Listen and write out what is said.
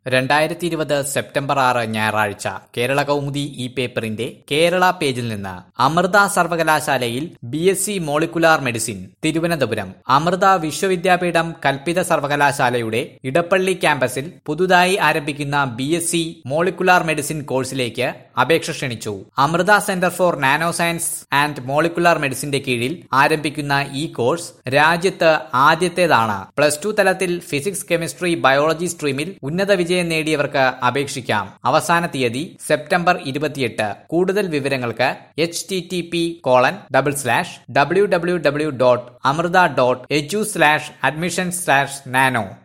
രണ്ടായിരത്തി ഇരുപത് സെപ്റ്റംബർ ആറ് ഞായറാഴ്ച കേരള കൗമുദി ഈ പേപ്പറിന്റെ കേരള പേജിൽ നിന്ന് അമൃത സർവകലാശാലയിൽ B S C molecular medicine Thiruvananthapuram Amrita Vishwavidyapeetham കൽപ്പിത സർവകലാശാലയുടെ ഇടപ്പള്ളി ക്യാമ്പസിൽ പുതുതായി ആരംഭിക്കുന്ന B S C molecular medicine കോഴ്സിലേക്ക് അപേക്ഷ ക്ഷണിച്ചു Amrita centre for nano science and molecular മെഡിസിന്റെ കീഴിൽ ആരംഭിക്കുന്ന ഈ കോഴ്സ് രാജ്യത്ത് ആദ്യത്തേതാണ് പ്ലസ് ടു തലത്തിൽ ഫിസിക്സ് കെമിസ്ട്രി ബയോളജി സ്ട്രീമിൽ ഉന്നത വിജയം നേടിയവർക്ക് അപേക്ഷിക്കാം അവസാന തീയതി സെപ്റ്റംബർ ഇരുപത്തിയെട്ട് കൂടുതൽ വിവരങ്ങൾക്ക് H T T P colon double slash W W W dot Amrita dot H slash admission slash nano